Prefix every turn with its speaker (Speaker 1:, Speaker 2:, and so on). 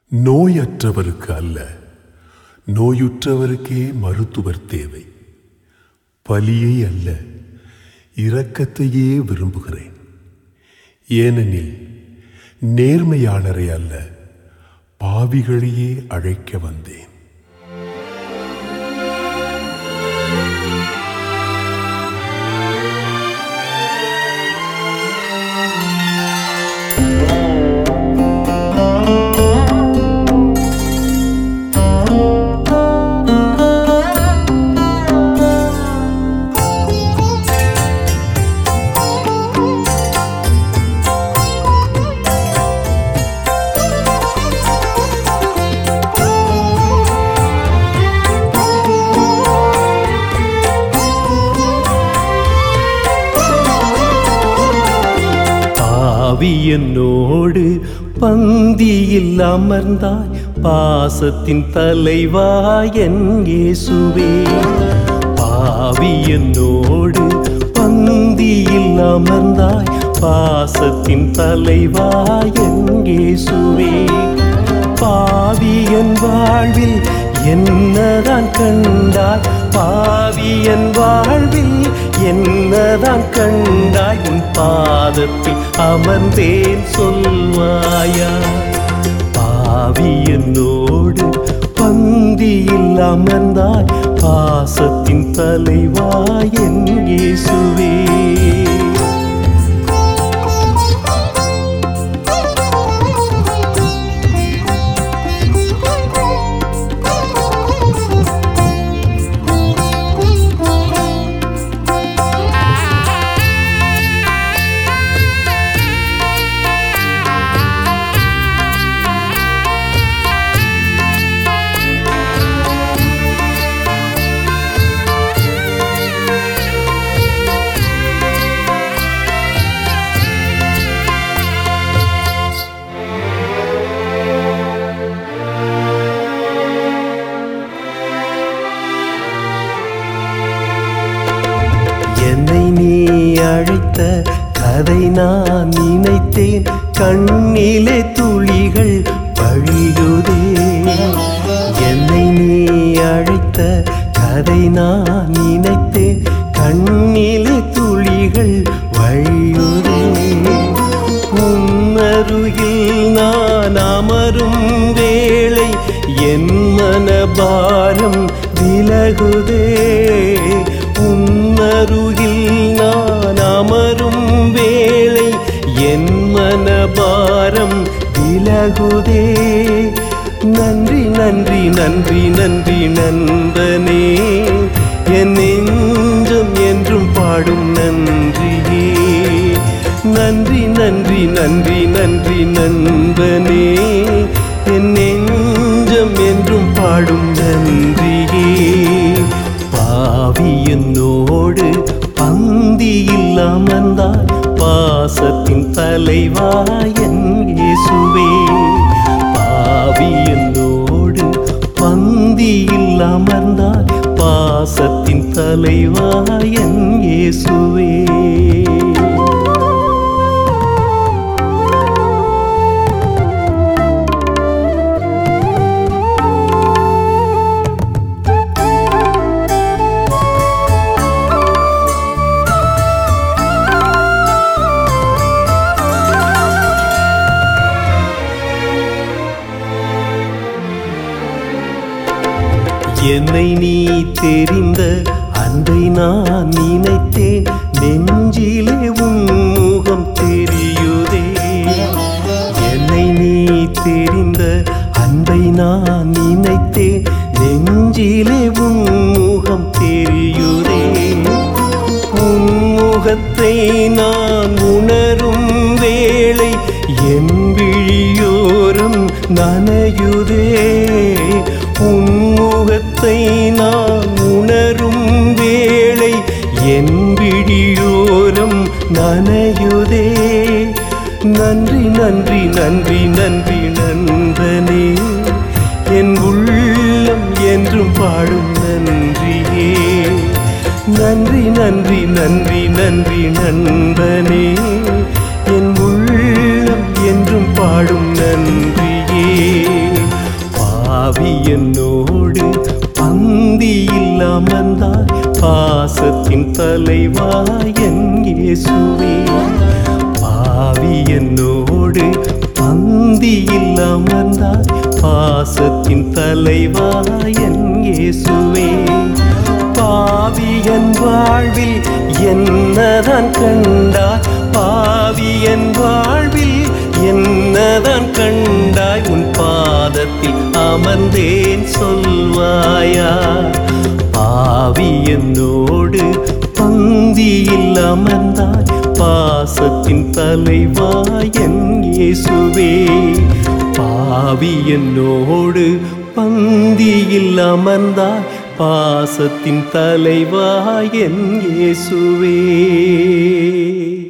Speaker 1: நோயற்றவருக்கு அல்ல நோயுற்றவருக்கே மருத்துவர் தேவை பலியை அல்ல இரக்கத்தையே விரும்புகிறேன் ஏனெனில் நேர்மையாளரை அல்ல பாவிகளையே அழைக்க வந்தேன்
Speaker 2: பாவியனோடு பந்தியில் அமர்ந்தாய் பாசத்தின் தலைவா என் இயேசுவே பாவியனோடு பந்தியில் அமர்ந்தாய் பாசத்தின் தலைவா என் இயேசுவே பாவியன் வாழ்வில் என்னதான் கண்டாய் பாவியன் வாழ்வில் என்னதான் கண்டாய் உன் பாதத்தில் அமர்ந்தேன் சொல்வாயா பாவியனோடு பந்தியில் அமர்ந்தாய் பாசத்தின் தலைவா என் இயேசுவே என்னை நீ அழைத்த கதை நான் நினைத்தேன் கண்ணிலே துளிகள் வழியுதே என்னை நீ அழைத்த கதை நான் நினைத்தேன் கண்ணிலே துளிகள் வழியுதே உன்னருகில் நான் அமரும் வேளை என் மனபாரம் விலகுதே உன்னருகில் நான் அமரும் வேளை என் மனபாரம் விலகுதே நன்றி நன்றி நன்றி நன்றி நண்பனே என் நெஞ்சம் என்றும் பாடும் நன்றியே நன்றி நன்றி நன்றி நன்றி நண்பனே என் நெஞ்சம் என்றும் பாடும் நன்றியே பாவியனோடு பந்தியில் அமர்ந்தாய் பாசத்தின் தலைவா என் இயேசுவே பாவியனோடு பந்தியில் அமர்ந்தாய் பாசத்தின் தலைவா என் இயேசுவே என்னை நீ தெரிந்த அன்பை நான் நினைத்தேன் நெஞ்சிலே உன் முகம் தெரியுதே என்னை நீ தெரிந்த அன்பை நான் நினைத்தேன் நெஞ்சிலே உன் முகம் தெரியுதே உன் முகத்தை நான் உணரும் வேளை என் விழியோரம் நனையுதே உன் முகத்தை நான் உணரும் வேளை என் விழியோரம் நனையுதே நன்றி நன்றி நன்றி நன்றி நண்பனே என் உள்ளம் என்றும் பாடும் நன்றியே நன்றி நன்றி நன்றி நன்றி நண்பனே என் உள்ளம் என்றும் பாடும் நன்றியே பாவி என்னோடு பந்தியில் அமர்ந்தாய் பாசத்தின் தலைவா என் இயேசுவே பாவி என்னோடு பந்தியில் அமர்ந்தாய் பாசத்தின் தலைவா என் இயேசுவே பாவியன் வாழ்வில் என்னதான் கண்டாய் பாவியன் வாழ்வில் என்னதான் கண்டாய் உன் பாதத்தில் அமர்ந்தேன் சொல்வாயா பாவி என்னோடு பந்தியில் அமர்ந்தாய் பாசத்தின் தலைவா என் இயேசுவே பாவி என்னோடு பந்தியில் அமர்ந்தாய் பாசத்தின் தலைவா என் இயேசுவே